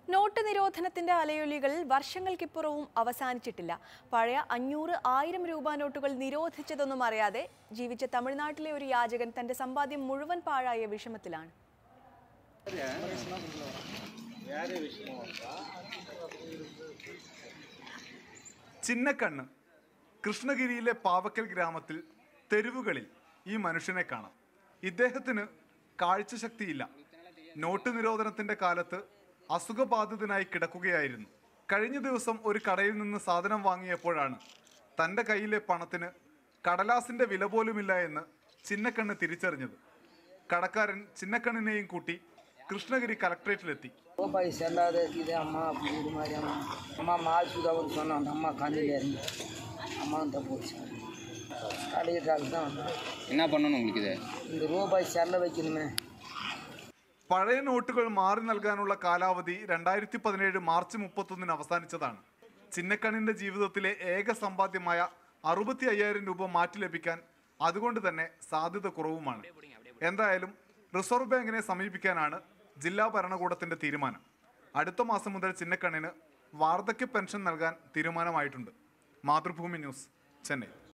Not നിരോധനത്തിന്റെ അലയൊലികൾ വർഷങ്ങൾക്കിപ്പുറവും അവസാനിച്ചിട്ടില്ല പഴയ അഞ്ഞൂറ് ആയിരം രൂപ നോട്ടുകൾ നിരോധിച്ചതൊന്നും അറിയാതെ ജീവിച്ച തമിഴ്നാട്ടിലെ ഒരു യാചകൻ തന്റെ സമ്പാദ്യം മുഴുവൻ പാഴായ വിഷമത്തിലാണ് ചിന്നക്കണ്ണ് കൃഷ്ണഗിരിയിലെ പാവക്കൽ ഗ്രാമത്തിൽ തെരുവുകളിൽ ഈ മനുഷ്യനെ കാണാം ഇദ്ദേഹത്തിന് കാഴ്ചശക്തിയില്ല നോട്ട് നിരോധനത്തിന്റെ കാലത്ത് അസുഖബാധിതനായി കിടക്കുകയായിരുന്നു കഴിഞ്ഞ ദിവസം ഒരു കടയിൽ നിന്ന് സാധനം വാങ്ങിയപ്പോഴാണ് തൻ്റെ കയ്യിലെ പണത്തിന് കടലാസിന്റെ വില പോലുമില്ല എന്ന് ചിന്നക്കണ്ണ് തിരിച്ചറിഞ്ഞത് കടക്കാരൻ ചിന്നക്കണ്ണിനെയും കൂട്ടി കൃഷ്ണഗിരി കലക്ട്രേറ്റിലെത്തി ரூபாய் செல்லாத இருக்குது அம்மா அப்படி இது மாதிரி அம்மா அம்மா மாசுதா ஒரு சொன்னோம் அந்த அம்மா கண்ணில் இருந்து அம்மா தான் போச்சு கடையிட்டாக்கு தான் வந்தோம். என்ன பண்ணணும் உங்களுக்கு இது இந்த ரூபாய் செல்ல வைக்கணுமே പഴയ നോട്ടുകൾ മാറി നൽകാനുള്ള കാലാവധി രണ്ടായിരത്തി പതിനേഴ് മാർച്ച് മുപ്പത്തൊന്നിന് അവസാനിച്ചതാണ് ചിന്നക്കണ്ണിന്റെ ജീവിതത്തിലെ ഏക സമ്പാദ്യമായ അറുപത്തി അയ്യായിരം രൂപ മാറ്റി ലഭിക്കാൻ അതുകൊണ്ട് തന്നെ സാധ്യത കുറവുമാണ് എന്തായാലും റിസർവ് ബാങ്കിനെ സമീപിക്കാനാണ് ജില്ലാ ഭരണകൂടത്തിന്റെ തീരുമാനം അടുത്ത മാസം മുതൽ ചിന്നക്കണ്ണിന് വാർദ്ധക്യ പെൻഷൻ നൽകാൻ തീരുമാനമായിട്ടുണ്ട് മാതൃഭൂമി ന്യൂസ് ചെന്നൈ